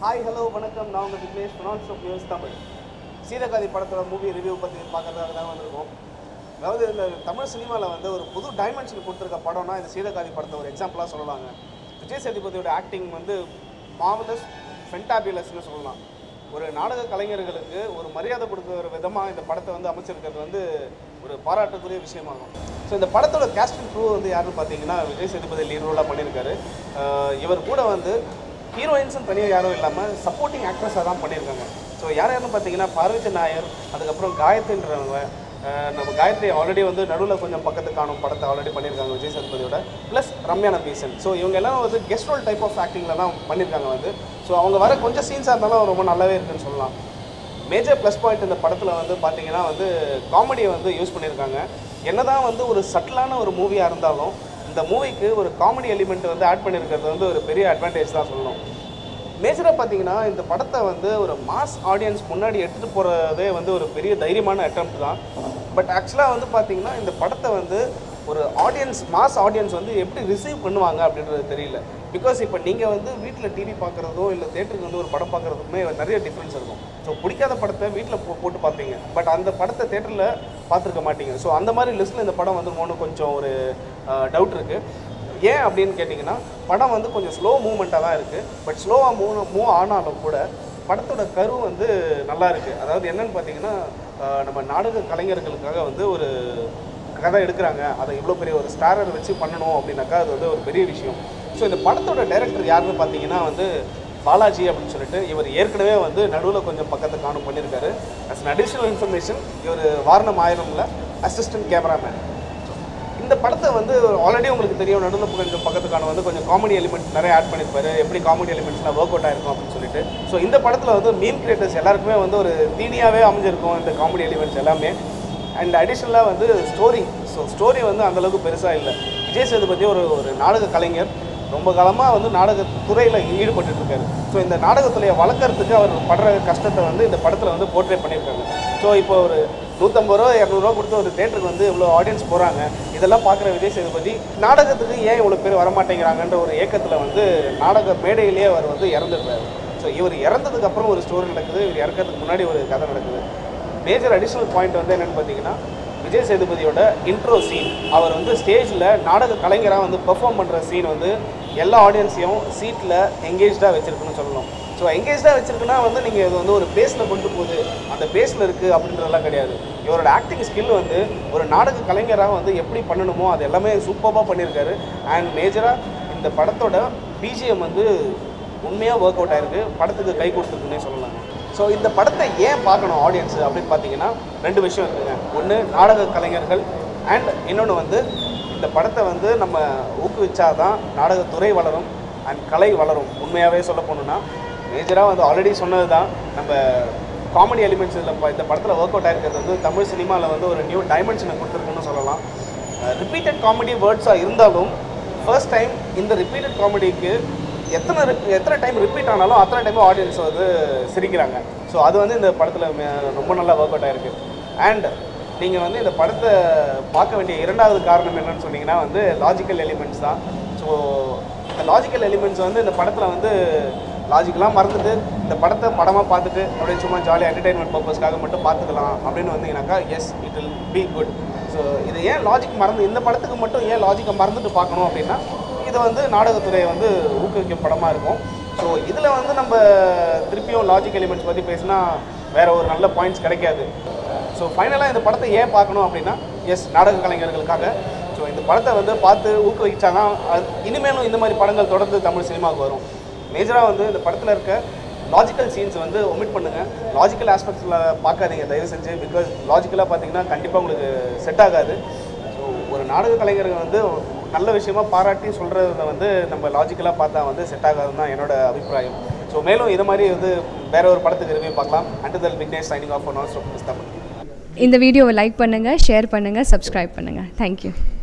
hi hello வணக்கம் நான் உங்கள் Vignesh finance of news Tamil Seethakaathi படத்தோட மூவி ரிவ்யூ பற்றி பார்க்கறதுக்காக தான் வந்திருக்கோம் அதாவது இந்த தமிழ் சினிமாவில் வந்து ஒரு புது டைமென்ஷன் கொடுத்துருக்க படம்னா இந்த சீதகாதி படத்தை ஒரு எக்ஸாம்பிளாக சொல்லலாங்க விஜய் சேதுபதியோட ஆக்டிங் வந்து மாவலஸ் ஃபென்டாபியலஸ்னு சொல்லலாம் ஒரு நாடக கலைஞர்களுக்கு ஒரு மரியாதை கொடுக்குற விதமாக இந்த படத்தை வந்து அமைச்சிருக்கிறது வந்து ஒரு பாராட்டுக்குரிய விஷயமாகும் ஸோ இந்த படத்தோட கேஸ்ட் அண்ட் க்ரூ வந்து யாருன்னு பார்த்தீங்கன்னா விஜய் சேதுபதி லீட் ரோலாக பண்ணியிருக்காரு அஹ் இவர் கூட வந்து ஹீரோயின்ஸும் தனியாக யாரும் இல்லாமல் சப்போர்ட்டிங் ஆக்ட்ரஸாக தான் பண்ணியிருக்காங்க ஸோ யார் யாருன்னு பார்த்தீங்கன்னா பார்வதி நாயர் அதுக்கப்புறம் காயத்ரின்றவங்க அஹ் நம்ம காயத்ரி ஆல்ரெடி வந்து நடுவில் கொஞ்சம் பக்கத்து காணும் படத்தை ஆல்ரெடி பண்ணியிருக்காங்க விஜய் சேதுபதியோட ப்ளஸ் ரம்யா நம்பீசன் ஸோ இவங்க எல்லாம் வந்து கெஸ்ட் ரோல் டைப் ஆஃப் ஆக்டிங்கில் தான் பண்ணியிருக்காங்க வந்து ஸோ அவங்க வர கொஞ்சம் சீன்ஸாக இருந்தாலும் ரொம்ப நல்லாவே இருக்குன்னு சொல்லலாம் மேஜர் ப்ளஸ் பாயிண்ட் இந்த படத்தில் வந்து பார்த்தீங்கன்னா வந்து காமெடியை வந்து யூஸ் பண்ணியிருக்காங்க என்னதான் வந்து ஒரு சட்டிலான ஒரு மூவியாக இருந்தாலும் இந்த மூவிக்கு ஒரு காமெடி எலிமெண்ட் வந்து ஆட் பண்ணியிருக்கிறது வந்து ஒரு பெரிய அட்வான்டேஜ் தான் சொல்லணும் மேஜராக பார்த்தீங்கன்னா இந்த படத்தை வந்து ஒரு மாஸ் ஆடியன்ஸ் முன்னாடி எடுத்துகிட்டு போகிறதே வந்து ஒரு பெரிய தைரியமான அட்டம்ப்ட் தான் பட் ஆக்சுவலாக வந்து பார்த்தீங்கன்னா இந்த படத்தை வந்து ஒரு ஆடியன்ஸ் மாஸ் ஆடியன்ஸ் வந்து எப்படி ரிசீவ் பண்ணுவாங்க அப்படின்றது தெரியல பிகாஸ் இப்போ நீங்கள் வந்து வீட்டில் டிவி பார்க்குறதோ இல்லை தேட்டருக்கு வந்து ஒரு படம் பார்க்குறதுக்குமே நிறைய டிஃப்ரென்ஸ் இருக்கும் ஸோ பிடிக்காத படத்தை வீட்டில் போ போட்டு பார்ப்பீங்க பட் அந்த படத்தை தேட்டரில் பார்த்துருக்க மாட்டீங்க ஸோ அந்த மாதிரி லிஸ்ட்டில் இந்த படம் வந்து ஒன்று கொஞ்சம் ஒரு டவுட் இருக்குது ஏன் அப்படின்னு கேட்டிங்கன்னா படம் வந்து கொஞ்சம் ஸ்லோ மூவ்மெண்ட்டாக தான் இருக்குது பட் ஸ்லோவாக மூவ் மூவ் ஆனாலும் கூட படத்தோட கரு வந்து நல்லா இருக்குது அதாவது என்னன்னு பார்த்தீங்கன்னா ஆஹ் நம்ம நாடக கலைஞர்களுக்காக வந்து ஒரு கதை எடுக்கிறாங்க அதை இவ்வளோ பெரிய ஒரு ஸ்டாரர் வச்சு பண்ணணும் அப்படின்னாக்கா அது வந்து ஒரு பெரிய விஷயம் ஸோ இந்த படத்தோட டைரக்டர் யாருன்னு பார்த்தீங்கன்னா வந்து பாலாஜி அப்படின்னு சொல்லிட்டு இவர் ஏற்கனவே வந்து நடுவில் கொஞ்சம் பக்கத்தை காணும் பண்ணியிருக்காரு அஸ் அன் அடிஷ்னல் இன்ஃபர்மேஷன் இவர் வாரணம் ஆயிரம்ல அசிஸ்டன்ட் கேமராமேன் இந்த படத்தை வந்து ஆல்ரெடி உங்களுக்கு தெரியும் நடுவில் கொஞ்சம் பக்கத்துக்கான வந்து கொஞ்சம் காமெடி எலிமெண்ட்ஸ் நிறைய ஆட் பண்ணியிருப்பாரு எப்படி காமெடி எலிமெண்ட்ஸ்லாம் ஒர்க் அவுட் ஆயிருக்கும் அப்படின்னு சொல்லிட்டு ஸோ இந்த படத்தில் வந்து மீன் கிரியேட்டர்ஸ் எல்லாருக்குமே வந்து ஒரு தீனியாகவே அமைஞ்சிருக்கும் இந்த காமெடி எலிமெண்ட்ஸ் எல்லாமே அண்ட் அடிஷ்னலாக வந்து ஸ்டோரி ஸோ ஸ்டோரி வந்து அந்தளவுக்கு பெருசாக இல்லை விஜய் சேதுபதி ஒரு ஒரு நாடக கலைஞர் ரொம்ப காலமாக வந்து நாடக துறையில் ஈடுபட்டு இருக்காரு ஸோ இந்த நாடகத்துறையை வளர்க்குறதுக்கு அவர் படுற கஷ்டத்தை வந்து இந்த படத்தில் வந்து போர்ட்ரே பண்ணியிருக்காங்க ஸோ இப்போ ஒரு நூற்றம்பது ரூபா இரநூறுவா கொடுத்து ஒரு தேட்டருக்கு வந்து இவ்வளோ ஆடியன்ஸ் போகிறாங்க இதெல்லாம் பார்க்குற விஜய் சேதுபதி நாடகத்துக்கு ஏன் இவ்வளோ பேர் வரமாட்டேங்கிறாங்கன்ற ஒரு ஏக்கத்தில் வந்து நாடக மேடையிலேயே அவர் வந்து இறந்துடுறாரு ஸோ இவர் இறந்ததுக்கு அப்புறம் ஒரு ஸ்டோரி நடக்குது இவர் இறக்கிறதுக்கு முன்னாடி ஒரு கதை நடக்குது மேஜர் அடிஷ்னல் பாயிண்ட் வந்து என்னென்னு பார்த்தீங்கன்னா விஜய் சேதுபதியோட இன்ட்ரோ சீன் அவர் வந்து ஸ்டேஜில் நாடக கலைஞராக வந்து பெர்ஃபார்ம் பண்ணுற சீன் வந்து எல்லா ஆடியன்ஸையும் சீட்டில் எங்கேஜ்டாக வச்சுருக்குன்னு சொல்லணும் ஸோ எங்கேஜ்டாக வச்சிருக்குன்னா வந்து நீங்கள் இது வந்து ஒரு பேஸில் கொண்டு போகுது அந்த பேஸில் இருக்குது அப்படின்றதெல்லாம் கிடையாது இவரோட ஆக்டிங் ஸ்கில் வந்து ஒரு நாடக கலைஞராக வந்து எப்படி பண்ணணுமோ அது எல்லாமே சூப்பராக பண்ணியிருக்காரு அண்ட் மேஜராக இந்த படத்தோட பிஜிஎம் வந்து உண்மையாக ஒர்க் அவுட் ஆயிருக்கு படத்துக்கு கை கொடுத்துருக்குன்னே சொல்லலாம் ஸோ இந்த படத்தை ஏன் பார்க்கணும் ஆடியன்ஸ் அப்படின்னு பார்த்தீங்கன்னா ரெண்டு விஷயம் இருக்குங்க ஒன்று நாடக கலைஞர்கள் அண்ட் இன்னொன்று வந்து இந்த படத்தை வந்து நம்ம ஊக்குவிச்சாதான் நாடகத்துறை வளரும் அண்ட் கலை வளரும் உண்மையாகவே சொல்ல போகணுன்னா மேஜராக வந்து ஆல்ரெடி சொன்னது தான் நம்ம காமெடி எலிமெண்ட்ஸ் இதில் இந்த படத்தில் ஒர்க் அவுட் ஆகிருக்கிறது வந்து தமிழ் சினிமாவில் வந்து ஒரு நியூ டைமென்ஷனை கொடுத்துருக்குன்னு சொல்லலாம் ரிப்பீட்டட் காமெடி வேர்ட்ஸாக இருந்தாலும் ஃபர்ஸ்ட் டைம் இந்த ரிப்பீட்டட் காமெடிக்கு எத்தனை rep- எத்தனை டைம் ரிப்பீட் ஆனாலும் அத்தனை டைம் ஆடியன்ஸ் வந்து சிரிக்கிறாங்க ஸோ அது வந்து இந்த படத்தில் ரொம்ப நல்லா ஒர்க் அவுட் ஆயிருக்கு அண்ட் நீங்கள் வந்து இந்த படத்தை பார்க்க வேண்டிய இரண்டாவது காரணம் என்னன்னு சொன்னீங்கன்னா வந்து லாஜிக்கல் எலிமெண்ட்ஸ் தான் ஸோ இந்த லாஜிக்கல் எலிமெண்ட்ஸ் வந்து இந்த படத்தில் வந்து லாஜிக்கெலாம் மறந்துட்டு இந்த படத்தை படமாக பார்த்துட்டு அப்படியே சும்மா ஜாலியாக என்டர்டைன்மெண்ட் பர்பஸ்க்காக மட்டும் பார்த்துக்கலாம் அப்படின்னு வந்தீங்கன்னாக்கா yes it will be good so இது ஏன் லாஜிக் மறந்து இந்த படத்துக்கு மட்டும் ஏன் லாஜிக்கை மறந்துட்டு பார்க்கணும் அப்படின்னா இது வந்து நாடகத்துறையை வந்து ஊக்குவிக்கும் படமாக இருக்கும் ஸோ இதில் வந்து நம்ம திருப்பியும் லாஜிக் எலிமெண்ட்ஸ் பற்றி பேசினா வேற ஒரு நல்ல பாயிண்ட்ஸ் கிடைக்காது ஸோ ஃபைனலாக இந்த படத்தை ஏன் பார்க்கணும் அப்படின்னா எஸ் நாடக கலைஞர்களுக்காக ஸோ இந்த படத்தை வந்து பார்த்து ஊக்குவிச்சாதான் அது- இனிமேலும் இந்த மாதிரி படங்கள் தொடர்ந்து தமிழ் சினிமாவுக்கு வரும் மேஜராக வந்து இந்த படத்தில் இருக்க லாஜிக்கல் சீன்ஸ் வந்து ஒமிட் பண்ணுங்கள் லாஜிக்கல் ஆஸ்பெக்ட்ஸில் பார்க்காதீங்க தயவு செஞ்சு பிகாஸ் லாஜிக்கலாக பார்த்தீங்கன்னா கண்டிப்பாக உங்களுக்கு செட் ஆகாது ஸோ ஒரு நாடக கலைஞர்கள் வந்து நல்ல விஷயமா பாராட்டி சொல்கிறத வந்து நம்ம லாஜிக்கலாக பார்த்தா வந்து செட் ஆகாதுன்னு தான் என்னோட அபிப்பிராயம் ஸோ மேலும் இது மாதிரி வந்து வேற ஒரு படத்துக்கு ரிவ்யூ பார்க்கலாம் அண்டர் விக்னேஷ் சைனிங் ஆஃப் நான் தமிழ் இந்த வீடியோவை லைக் பண்ணுங்கள் ஷேர் பண்ணுங்கள் சப்ஸ்கிரைப் பண்ணுங்கள் தேங்க்யூ